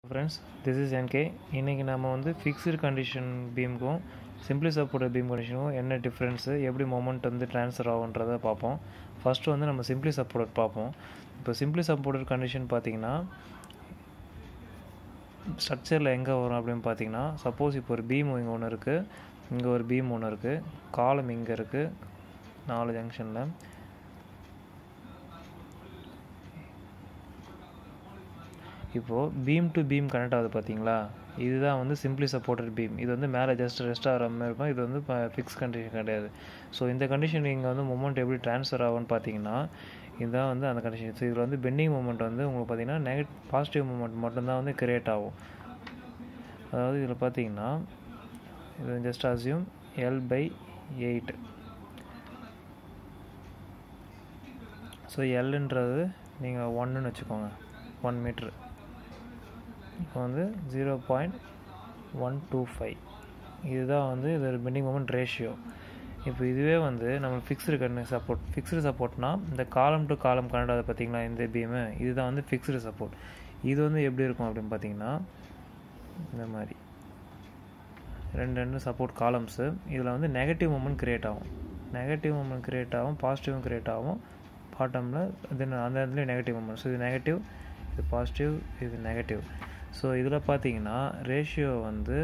friends this is என்கே இன்றைக்கி நம்ம வந்து ஃபிக்ஸ்டு கண்டிஷன் பீமுக்கும் சிம்பிளி சப்போர்ட் பீம் கண்டிஷனுக்கும் என்ன டிஃப்ரென்ஸு எப்படி மொமெண்ட் வந்து ட்ரான்ஸ்ஃபர் ஆகுன்றதை பார்ப்போம் ஃபஸ்ட்டு வந்து நம்ம சிம்பிளி சப்போர்ட் பார்ப்போம் இப்போ சிம்பிளி சப்போர்ட் கண்டிஷன் பார்த்தீங்கன்னா ஸ்ட்ரக்சரில் எங்கே வரும் அப்படின்னு பார்த்தீங்கன்னா சப்போஸ் இப்போ ஒரு பீம் இங்கே ஒன்று இருக்குது இங்கே ஒரு பீம் ஒன்று இருக்குது காலம் இங்கே இருக்குது நாலு ஜங்ஷனில் இப்போது பீம் டு பீம் கனெக்ட் ஆகுது பார்த்தீங்களா இதுதான் வந்து சிம்பிளி சப்போர்ட்டட் பீம் இது வந்து மேலே ஜஸ்ட் ரெஸ்ட் ஆகிற மாதிரி இருக்கும் இது வந்து ஃபிக்ஸ் கண்டிஷன் கிடையாது ஸோ இந்த கண்டிஷன் இங்கே வந்து மூமெண்ட் எப்படி ட்ரான்ஸ்ஃபர் ஆகும்னு பார்த்தீங்கன்னா இதுதான் வந்து அந்த கண்டிஷன் ஸோ இதில் வந்து பெண்டிங் மூமெண்ட் வந்து உங்களுக்கு பார்த்தீங்கன்னா நெகட் பாசிட்டிவ் மூமெண்ட் மட்டும்தான் வந்து கிரியேட் ஆகும் அதாவது இதில் பார்த்தீங்கன்னா இது just assume L by eight so எல்ன்றது நீங்கள் ஒன்றுன்னு வச்சுக்கோங்க ஒன் மீட்ரு இப்போ வந்து zero point one two five இதுதான் வந்து இது பெண்டிங் மூமெண்ட் ரேஷியோ இப்போ இதுவே வந்து நம்ம ஃபிக்ஸ்டு கண்ணு சப்போர்ட் ஃபிக்ஸ்டு சப்போர்ட்னா இந்த காலம் டு காலம் கனெக்ட் ஆகுது பார்த்தீங்களா இந்த பீமு இதுதான் வந்து ஃபிக்ஸ்டு சப்போர்ட் இது வந்து எப்படி இருக்கும் அப்படின்னு பார்த்தீங்கன்னா இந்த மாதிரி ரெண்டு ரெண்டு சப்போர்ட் காலம்ஸு இதில் வந்து நெகட்டிவ் மூமெண்ட் க்ரியேட் ஆகும் நெகட்டிவ் மூமெண்ட் க்ரியேட் ஆகும் பாசிட்டிவும் க்ரியேட் ஆகும் பாட்டமில் தென் அந்த இடத்துலையும் நெகட்டிவ் மூமெண்ட் ஸோ இது நெகட்டிவ் இது பாசிட்டிவ் இது நெகட்டிவ் ஸோ இதில் பார்த்தீங்கன்னா ரேஷியோ வந்து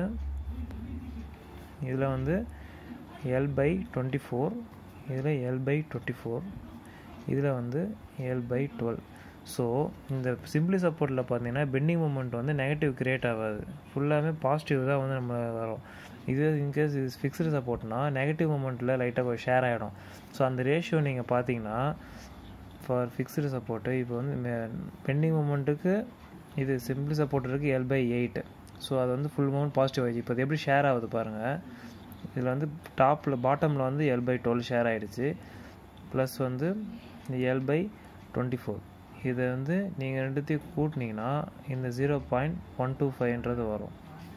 இதில் வந்து எல் பை டுவெண்ட்டி ஃபோர் இதில் எல் பை டுவெண்ட்டி ஃபோர் இதில் வந்து எல் பை டுவெல் ஸோ இந்த சிம்பிளி சப்போர்ட்டில் பார்த்தீங்கன்னா பெண்டிங் மூமெண்ட் வந்து நெகட்டிவ் க்ரியேட் ஆகாது ஃபுல்லாகவே பாசிட்டிவ் தான் வந்து நம்ம வரும் இது இன்கேஸ் இது ஃபிக்ஸ்டு சப்போர்ட்னா நெகட்டிவ் மூமெண்ட்டில் லைட்டாக ஷேர் ஆகிடும் ஸோ அந்த ரேஷியோ நீங்கள் பார்த்தீங்கன்னா ஃபார் ஃபிக்ஸ்டு சப்போர்ட்டு இப்போ வந்து பெண்டிங் மூமெண்ட்டுக்கு இது சிம்பிளி சப்போர்ட் இருக்குது எல் பை எயிட் ஸோ அது வந்து ஃபுல் மூமெண்ட் பாசிட்டிவ் ஆகிடுச்சு இப்போ அது எப்படி ஷேர் ஆகுது பாருங்கள் இதில் வந்து டாப்பில் பாட்டமில் வந்து எல் பை டுவெல் ஷேர் ஆகிடுச்சு ப்ளஸ் வந்து எல் பை டுவெண்ட்டி ஃபோர் இதை வந்து நீங்கள் ரெண்டுத்தையும் கூட்டினீங்கன்னா இந்த ஜீரோ பாயிண்ட் ஒன் டூ ஃபைவ்ன்றது வரும்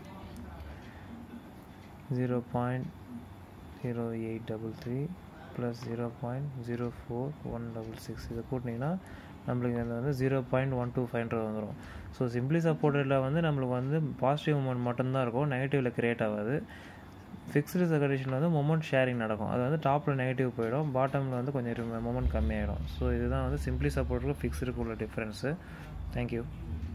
zero point zero eight double three plus zero point zero four one double six இதை கூட்டினீங்கன்னா நம்மளுக்கு இது வந்து ஜீரோ பாயிண்ட் ஒன் டூ ஃபைவ்ன்றது வந்துடும் ஸோ சிம்பிளி சப்போர்ட்டில் வந்து நம்மளுக்கு வந்து பாசிட்டிவ் மூமெண்ட் மட்டும்தான் இருக்கும் நெகட்டிவில் கிரியேட் ஆகாது ஃபிக்ஸ்டு கண்டிஷனில் வந்து மொமெண்ட் ஷேரிங் நடக்கும் அது வந்து டாப்பில் நெகட்டிவ் போயிடும் பாட்டமில் வந்து கொஞ்சம் மொமெண்ட் கம்மியாயிடும் ஸோ இதுதான் வந்து சிம்பிளி சப்போர்ட்டில் ஃபிக்ஸ்டுக்கு உள்ள டிஃப்ரென்ஸு தேங்க்யூ